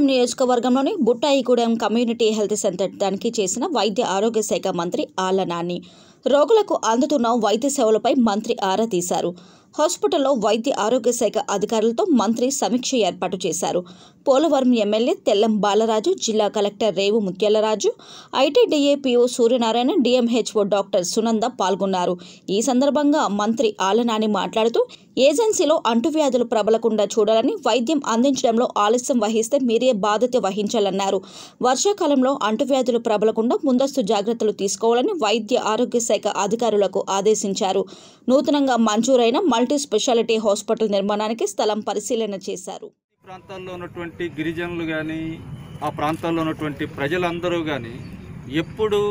నియోజకవర్గంలోని Buttayagudem community health centre తనిఖీ చేసిన వైద్య ఆరోగ్య శాఖ మంత్రి ఆళ్ల నాని రోగులకు అందుతున్న వైద్య సేవలపై మంత్రి ఆరా తీశారు హాస్పిటల్లో వైద్య ఆరోగ్య శాఖ అధికారులతో మంత్రి సమీక్ష ఏర్పాటు చేశారు పోలవరం ఎమ్మెల్యే తెల్లం బాలరాజు జిల్లా collector Revu Muthyalaraju ITDA PO Suryanarayana DMHO doctor Sunanda పాల్గొన్నారు ఈ సందర్భంగా మంత్రి ఆలనాని మాట్లాడుతూ ఏజెన్సీలో అంటువ్యాధులు ప్రబలకుండా చూడాలని వైద్యం అందించడంలో ఆలస్యం వహిస్తే మీరే బాధ్యత వహించాలన్నారు వర్షాకాలంలో అంటువ్యాధులు ప్రబలకుండా ముందస్తు జాగ్రత్తలు తీసుకోవాలని వైద్య ఆరోగ్య శాఖ అధికారులకు ఆదేశించారు నూతనంగా మంజూరైన మల్టీ స్పెషాలిటీ హాస్పిటల్ నిర్మాణానికి స్థలం పరిశీలన చేశారు ప్రాంతాల్లో ఉన్నటువంటి గిరిజనులు కానీ ఆ ప్రాంతాల్లో ఉన్నటువంటి ప్రజలందరూ కానీ ఎప్పుడు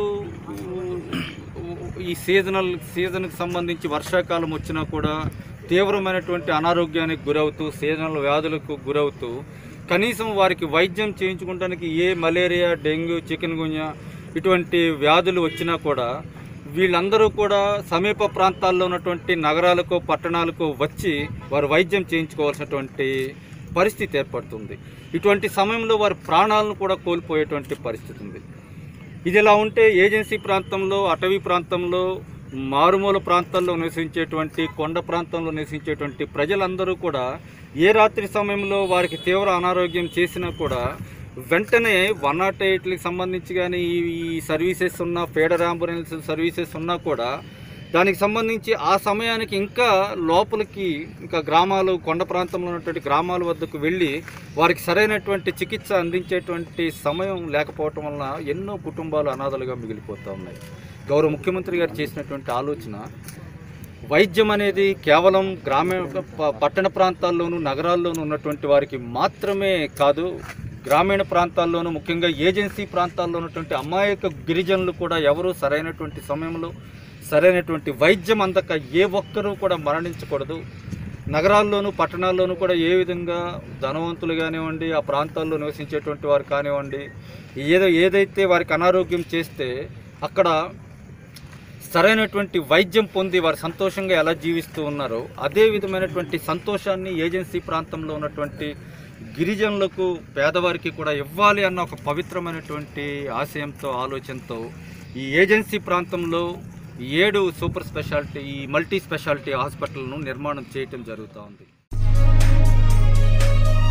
ఈ సీజనల్ సీజన్కి సంబంధించి వర్షాకాలం వచ్చినా కూడా తీవ్రమైనటువంటి అనారోగ్యానికి గురవుతూ సీజనల్ వ్యాధులకు గురవుతూ కనీసం వారికి వైద్యం చేయించుకోవడానికి ఏ మలేరియా డెంగ్యూ చికెన్ గున్యా ఇటువంటి వ్యాధులు వచ్చినా కూడా వీళ్ళందరూ కూడా సమీప ప్రాంతాల్లో ఉన్నటువంటి నగరాలకు పట్టణాలకు వచ్చి వారు వైద్యం చేయించుకోవాల్సినటువంటి పరిస్థితి ఏర్పడుతుంది ఇటువంటి సమయంలో వారి ప్రాణాలను కూడా కోల్పోయేటువంటి పరిస్థితి ఉంది ఇది ఇలా ఉంటే ఏజెన్సీ ప్రాంతంలో అటవీ ప్రాంతంలో మారుమూల ప్రాంతాల్లో నివసించేటువంటి కొండ ప్రాంతంలో నివసించేటువంటి ప్రజలందరూ కూడా ఏ రాత్రి సమయంలో వారికి తీవ్ర అనారోగ్యం చేసినా కూడా వెంటనే వన్ నాట్ ఎయిట్కి సంబంధించి కానీ ఈ సర్వీసెస్ ఉన్న ఫేడర్ అంబులెన్స్ సర్వీసెస్ ఉన్నా కూడా దానికి సంబంధించి ఆ సమయానికి ఇంకా లోపలికి ఇంకా గ్రామాలు కొండ ప్రాంతంలో ఉన్నటువంటి గ్రామాల వద్దకు వెళ్ళి వారికి సరైనటువంటి చికిత్స అందించేటువంటి సమయం లేకపోవటం వలన ఎన్నో కుటుంబాలు అనాథలుగా మిగిలిపోతూ ఉన్నాయి గౌరవ ముఖ్యమంత్రి గారు చేసినటువంటి ఆలోచన వైద్యం అనేది కేవలం గ్రామీణ ప- పట్టణ ప్రాంతాల్లోనూ నగరాల్లోనూ ఉన్నటువంటి వారికి మాత్రమే కాదు గ్రామీణ ప్రాంతాల్లోనూ ముఖ్యంగా ఏజెన్సీ ప్రాంతాల్లో ఉన్నటువంటి అమాయక గిరిజనులు కూడా ఎవరు సరైనటువంటి సమయంలో సరైనటువంటి వైద్యం అందక ఏ ఒక్కరూ కూడా మరణించకూడదు నగరాల్లోనూ పట్టణాల్లోనూ కూడా ఏ విధంగా ధనవంతులు కానివ్వండి ఆ ప్రాంతాల్లో నివసించేటువంటి వారు కానివ్వండి ఏదో ఏదైతే వారికి అనారోగ్యం చేస్తే అక్కడ సరైనటువంటి వైద్యం పొంది వారు సంతోషంగా ఎలా జీవిస్తూ ఉన్నారో అదే విధమైనటువంటి సంతోషాన్ని ఏజెన్సీ ప్రాంతంలో ఉన్నటువంటి గిరిజనులకు పేదవారికి కూడా ఇవ్వాలి అన్న ఒక పవిత్రమైనటువంటి ఆశయంతో ఆలోచనతో ఈ ఏజెన్సీ ప్రాంతంలో ఏడు సూపర్ స్పెషాలిటీ ఈ మల్టీ స్పెషాలిటీ హాస్పిటల్ను నిర్మాణం చేయటం జరుగుతూ ఉంది